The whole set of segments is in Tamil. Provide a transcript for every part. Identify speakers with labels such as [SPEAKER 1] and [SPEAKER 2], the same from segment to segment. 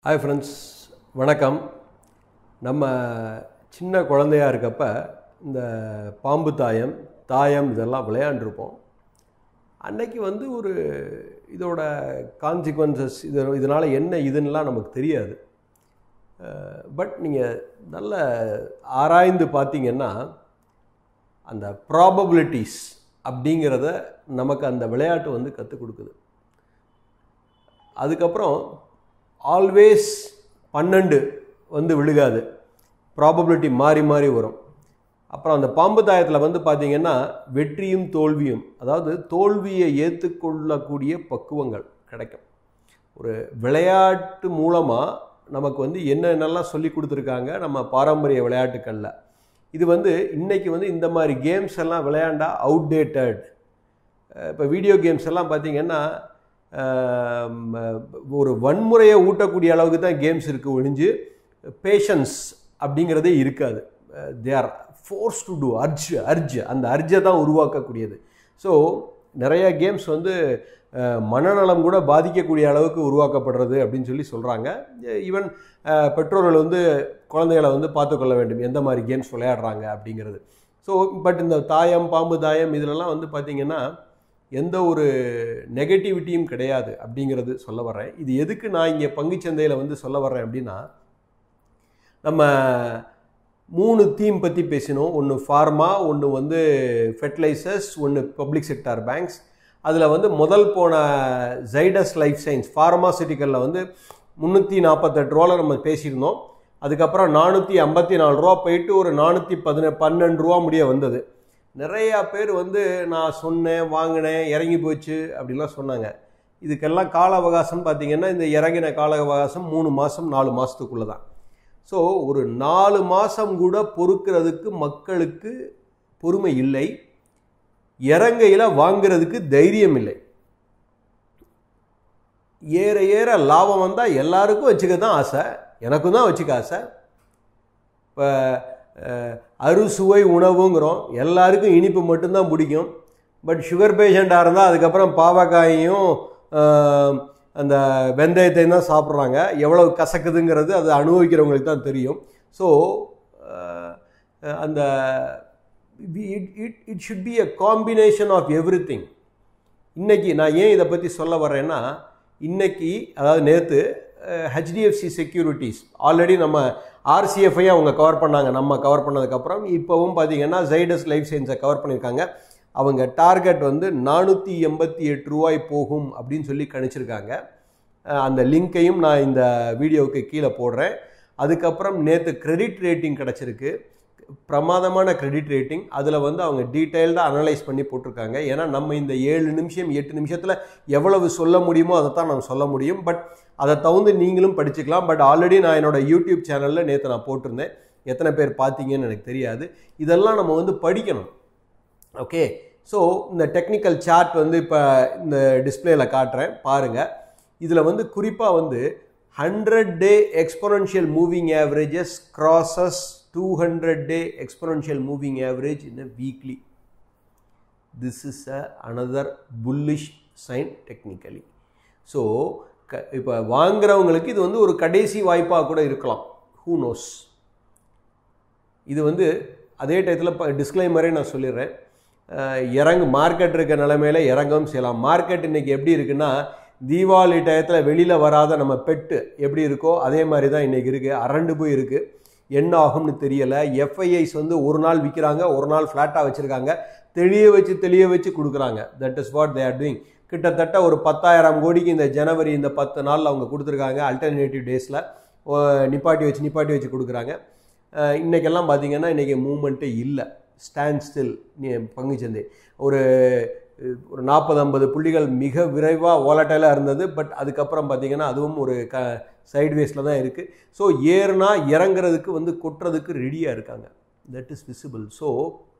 [SPEAKER 1] ஹாய் ஃப்ரெண்ட்ஸ் வணக்கம் நம்ம சின்ன குழந்தையா இருக்கப்ப இந்த பாம்பு தாயம் தாயம் இதெல்லாம் விளையாண்டுருப்போம் அன்னைக்கு வந்து ஒரு இதோட கான்சிக்வன்சஸ் இது இதனால் என்ன இதுன்னெலாம் நமக்கு தெரியாது பட் நீங்கள் நல்ல ஆராய்ந்து பார்த்தீங்கன்னா அந்த ப்ராபபிலிட்டிஸ் அப்படிங்கிறத நமக்கு அந்த விளையாட்டு வந்து கற்றுக் கொடுக்குது அதுக்கப்புறம் ஆல்வேஸ் பன்னெண்டு வந்து விழுகாது ப்ராபபிலிட்டி மாறி மாறி வரும் அப்புறம் அந்த பாம்பு தாயத்தில் வந்து பார்த்திங்கன்னா வெற்றியும் தோல்வியும் அதாவது தோல்வியை ஏற்றுக்கொள்ளக்கூடிய பக்குவங்கள் கிடைக்கும் ஒரு விளையாட்டு மூலமாக நமக்கு வந்து என்னென்னலாம் சொல்லி கொடுத்துருக்காங்க நம்ம பாரம்பரிய விளையாட்டுக்களில் இது வந்து இன்றைக்கி வந்து இந்த மாதிரி கேம்ஸ் எல்லாம் விளையாண்டா அவுடேட்டட் இப்போ வீடியோ கேம்ஸ் எல்லாம் பார்த்திங்கன்னா ஒரு வன்முறையை ஊட்டக்கூடிய அளவுக்கு தான் கேம்ஸ் இருக்குது ஒழிஞ்சு பேஷன்ஸ் அப்படிங்கிறதே இருக்காது they are forced to do urge urge அந்த அர்ஜை தான் உருவாக்கக்கூடியது ஸோ நிறைய கேம்ஸ் வந்து மனநலம் கூட பாதிக்கக்கூடிய அளவுக்கு உருவாக்கப்படுறது அப்படின்னு சொல்லி சொல்கிறாங்க ஈவன் பெற்றோர்கள் வந்து குழந்தைகளை வந்து பார்த்துக்கொள்ள வேண்டும் எந்த மாதிரி கேம்ஸ் விளையாடுறாங்க அப்படிங்கிறது ஸோ பட் இந்த தாயம் பாம்பு தாயம் இதிலெல்லாம் வந்து பார்த்திங்கன்னா எந்த ஒரு நெகட்டிவிட்டியும் கிடையாது அப்படிங்கிறது சொல்ல வர்றேன் இது எதுக்கு நான் இங்கே பங்குச்சந்தையில் வந்து சொல்ல வர்றேன் அப்படின்னா நம்ம மூணு தீம் பற்றி பேசினோம் ஒன்று ஃபார்மா ஒன்று வந்து ஃபெர்டிலைசர்ஸ் ஒன்று பப்ளிக் செக்டார் பேங்க்ஸ் அதில் வந்து முதல் போன ஜைடஸ் லைஃப் சயின்ஸ் ஃபார்மாசிட்டிக்கலில் வந்து முந்நூற்றி நாற்பத்தெட்டு ரூபாவில் நம்ம பேசியிருந்தோம் அதுக்கப்புறம் நானூற்றி ஐம்பத்தி நாலு ரூபா போயிட்டு ஒரு நானூற்றி பதின பன்னெண்டு ரூபா முடிய வந்தது நிறையா பேர் வந்து நான் சொன்னேன் வாங்கினேன் இறங்கி போச்சு அப்படிலாம் சொன்னாங்க இதுக்கெல்லாம் கால அவகாசம் பார்த்திங்கன்னா இந்த இறங்கின கால அவகாசம் மூணு மாதம் நாலு மாதத்துக்குள்ளே தான் ஸோ ஒரு நாலு மாதம் கூட பொறுக்கிறதுக்கு மக்களுக்கு பொறுமை இல்லை இறங்கையில் வாங்கிறதுக்கு தைரியம் இல்லை ஏற ஏற லாபம் வந்தால் எல்லாருக்கும் வச்சுக்க தான் ஆசை எனக்கும் தான் வச்சுக்க ஆசை இப்போ அறுசுவை உணவுங்கிறோம் எல்லாருக்கும் இனிப்பு மட்டும்தான் பிடிக்கும் பட் சுகர் பேஷண்ட்டாக இருந்தால் அதுக்கப்புறம் பாவக்காயையும் அந்த வெந்தயத்தையும் தான் சாப்பிட்றாங்க எவ்வளவு கசக்குதுங்கிறது அது அனுபவிக்கிறவங்களுக்கு தான் தெரியும் ஸோ அந்த it it it should be a combination of everything இன்றைக்கி நான் ஏன் இதை பற்றி சொல்ல வர்றேன்னா இன்றைக்கி அதாவது நேற்று ஹெச்டிஎஃப்சி செக்யூரிட்டிஸ் ஆல்ரெடி நம்ம ஆர்சிஎஃப்ஐ அவங்க கவர் பண்ணாங்க நம்ம கவர் பண்ணதுக்கப்புறம் இப்போவும் பார்த்தீங்கன்னா ஜைடஸ் லைஃப் சயின்ஸை கவர் பண்ணியிருக்காங்க அவங்க டார்கெட் வந்து நானூற்றி எண்பத்தி எட்டு ரூபாய் போகும் அப்படின்னு சொல்லி கணிச்சிருக்காங்க அந்த லிங்க்கையும் நான் இந்த வீடியோவுக்கு கீழே போடுறேன் அதுக்கப்புறம் நேற்று கிரெடிட் ரேட்டிங் கிடச்சிருக்கு பிரமாதமான கிரெடிட் ரேட்டிங் அதில் வந்து அவங்க டீட்டெயில்டாக அனலைஸ் பண்ணி போட்டிருக்காங்க ஏன்னா நம்ம இந்த ஏழு நிமிஷம் எட்டு நிமிஷத்தில் எவ்வளவு சொல்ல முடியுமோ அதை தான் நம்ம சொல்ல முடியும் பட் அதை தகுந்து நீங்களும் படிச்சுக்கலாம் பட் ஆல்ரெடி நான் என்னோடய யூடியூப் சேனலில் நேற்று நான் போட்டிருந்தேன் எத்தனை பேர் பார்த்தீங்கன்னு எனக்கு தெரியாது இதெல்லாம் நம்ம வந்து படிக்கணும் ஓகே ஸோ இந்த டெக்னிக்கல் சார்ட் வந்து இப்போ இந்த டிஸ்பிளேயில் காட்டுறேன் பாருங்கள் இதில் வந்து குறிப்பாக வந்து hundred day exponential moving averages crosses two hundred day exponential moving average in a weekly this is a another bullish sign technically so க இப்போ வாங்குறவங்களுக்கு இது வந்து ஒரு கடைசி வாய்ப்பாக கூட இருக்கலாம் ஹூ நோஸ் இது வந்து அதே டயத்தில் இப்போ டிஸ்க்ளைமரே நான் சொல்லிடுறேன் இறங்கு மார்க்கெட் இருக்க நிலைமையில இறங்கவும் செய்யலாம் மார்க்கெட் இன்றைக்கி எப்படி இருக்குன்னா தீபாவளி டயத்தில் வெளியில் வராத நம்ம பெட்டு எப்படி இருக்கோ அதே மாதிரி தான் இன்றைக்கி இருக்குது அரண்டு போய் இருக்குது என்ன ஆகும்னு தெரியலை எஃப்ஐஐஸ் வந்து ஒரு நாள் விற்கிறாங்க ஒரு நாள் ஃப்ளாட்டாக வச்சுருக்காங்க தெளிய வச்சு தெளிய வச்சு கொடுக்குறாங்க that is what they are doing கிட்டத்தட்ட ஒரு பத்தாயிரம் கோடிக்கு இந்த ஜனவரி இந்த பத்து நாளில் அவங்க கொடுத்துருக்காங்க அல்டர்னேட்டிவ் டேஸில் நிப்பாட்டி வச்சு நிப்பாட்டி வச்சு கொடுக்குறாங்க இன்றைக்கெல்லாம் பார்த்திங்கன்னா இன்றைக்கி மூமெண்ட்டே இல்லை ஸ்டாண்ட் ஸ்டில் பங்குச்சந்தை ஒரு ஒரு நாற்பது ஐம்பது புள்ளிகள் மிக விரைவாக ஓலட்டைலாக இருந்தது பட் அதுக்கப்புறம் பார்த்திங்கன்னா அதுவும் ஒரு க சைட்வேஸில் தான் இருக்குது ஸோ ஏறுனா இறங்குறதுக்கு வந்து கொட்டுறதுக்கு ரெடியாக இருக்காங்க தட் இஸ் விசிபிள் ஸோ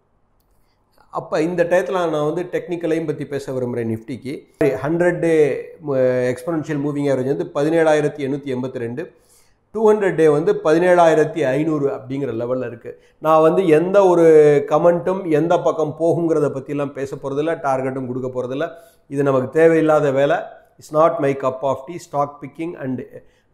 [SPEAKER 1] அப்போ இந்த டயத்தில் நான் வந்து டெக்னிக்கலையும் பற்றி பேச விரும்புகிறேன் நிஃப்டிக்கு hundred day exponential moving average வந்து பதினேழாயிரத்தி எண்ணூற்றி எண்பத்தி ரெண்டு டூ ஹண்ட்ரட் டே வந்து பதினேழாயிரத்தி ஐநூறு அப்படிங்கிற லெவலில் இருக்குது நான் வந்து எந்த ஒரு கமெண்ட்டும் எந்த பக்கம் போகுங்கிறத பற்றிலாம் பேச போகிறதில்ல டார்கெட்டும் கொடுக்க போகிறதில்ல இது நமக்கு தேவையில்லாத வேலை it's not my cup of tea stock picking and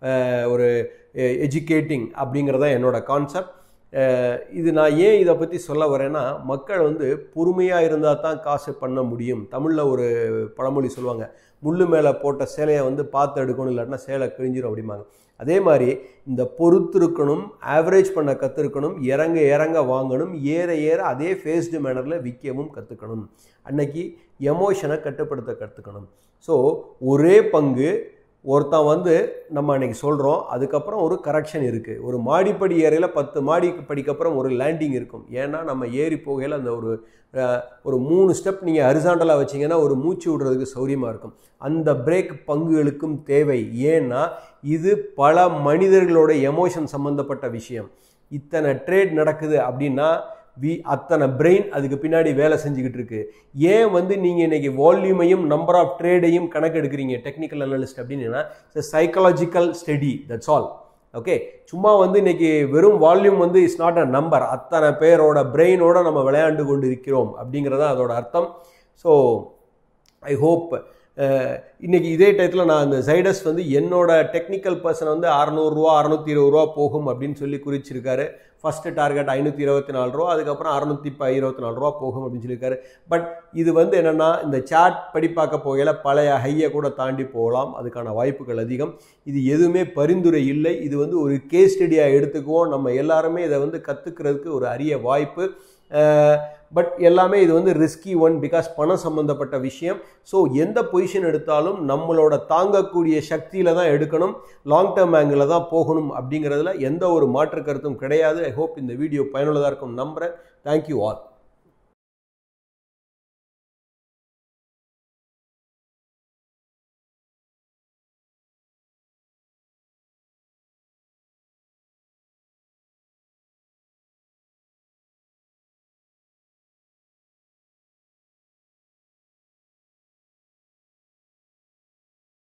[SPEAKER 1] ஒரு எஜுகேட்டிங் அப்படிங்கிறதா என்னோட கான்செப்ட் இது நான் ஏன் இதை பற்றி சொல்ல வரேன்னா மக்கள் வந்து பொறுமையாக இருந்தால் தான் காசு பண்ண முடியும் தமிழில் ஒரு பழமொழி சொல்லுவாங்க முள்ளு மேலே போட்ட சேலையை வந்து பார்த்து எடுக்கணும் இல்லாட்டினா சேலை கிழிஞ்சிரும் அப்படிம்பாங்க அதே மாதிரி இந்த பொறுத்திருக்கணும் ஆவரேஜ் பண்ண கற்றுருக்கணும் இறங்க இறங்க வாங்கணும் ஏற ஏற அதே ஃபேஸ்டு மேனரில் விற்கவும் கற்றுக்கணும் அன்னைக்கு எமோஷனை கட்டுப்படுத்த கற்றுக்கணும் ஸோ ஒரே பங்கு ஒருத்தன் வந்து நம்ம அன்னைக்கு சொல்கிறோம் அதுக்கப்புறம் ஒரு கரெக்ஷன் இருக்குது ஒரு மாடிப்படி ஏறையில் பத்து மாடி படிக்கப்புறம் ஒரு லேண்டிங் இருக்கும் ஏன்னா நம்ம ஏறி போகையில் அந்த ஒரு ஒரு மூணு ஸ்டெப் நீங்கள் ஹரிசாண்டலாக வச்சிங்கன்னா ஒரு மூச்சு விடுறதுக்கு சௌரியமாக இருக்கும் அந்த பிரேக் பங்குகளுக்கும் தேவை ஏன்னா இது பல மனிதர்களோட எமோஷன் சம்மந்தப்பட்ட விஷயம் இத்தனை ட்ரேட் நடக்குது அப்படின்னா வி அத்தனை பிரெயின் அதுக்கு பின்னாடி வேலை செஞ்சுக்கிட்டு இருக்கு ஏன் வந்து நீங்கள் இன்னைக்கு வால்யூமையும் நம்பர் ஆஃப் ட்ரேடையும் கணக்கு எடுக்கிறீங்க டெக்னிக்கல் அனலிஸ்ட் அப்படின்னா psychological study that's all okay சும்மா வந்து இன்னைக்கு வெறும் வால்யூம் வந்து இஸ் நாட் அ நம்பர் அத்தனை பேரோட பிரெயினோட நம்ம விளையாண்டு கொண்டு இருக்கிறோம் அப்படிங்கிறதா அதோட அர்த்தம் ஸோ ஐ ஹோப் இன்னைக்கு இதே டயத்தில் நான் அந்த சைடஸ் வந்து என்னோட டெக்னிக்கல் பர்சன் வந்து அறநூறுரூவா அறநூற்றி இருபது ரூபா போகும் அப்படின்னு சொல்லி குறிச்சிருக்காரு ஃபஸ்ட்டு டார்கெட் ஐநூற்றி இருபத்தி நாலு ரூபா அதுக்கப்புறம் அறநூற்றி இப்போ இருபத்தி நாலு ரூபா போகும் அப்படின்னு சொல்லியிருக்காரு பட் இது வந்து என்னென்னா இந்த சாட் படி பார்க்க போகையில் பழைய ஹையை கூட தாண்டி போகலாம் அதுக்கான வாய்ப்புகள் அதிகம் இது எதுவுமே பரிந்துரை இல்லை இது வந்து ஒரு கேஸ் ஸ்டடியாக எடுத்துக்குவோம் நம்ம எல்லாருமே இதை வந்து கற்றுக்கிறதுக்கு ஒரு அரிய வாய்ப்பு பட் எல்லாமே இது வந்து ரிஸ்கி ஒன் பிகாஸ் பணம் சம்மந்தப்பட்ட விஷயம் ஸோ எந்த பொசிஷன் எடுத்தாலும் நம்மளோட தாங்கக்கூடிய சக்தியில் தான் எடுக்கணும் லாங் டேர்ம் ஆங்கிளில் தான் போகணும் அப்படிங்கிறதுல எந்த ஒரு மாற்று கருத்தும் கிடையாது ஐ ஹோப் இந்த வீடியோ பயனுள்ளதாக இருக்கும் நம்புகிறேன் தேங்க்யூ ஆல்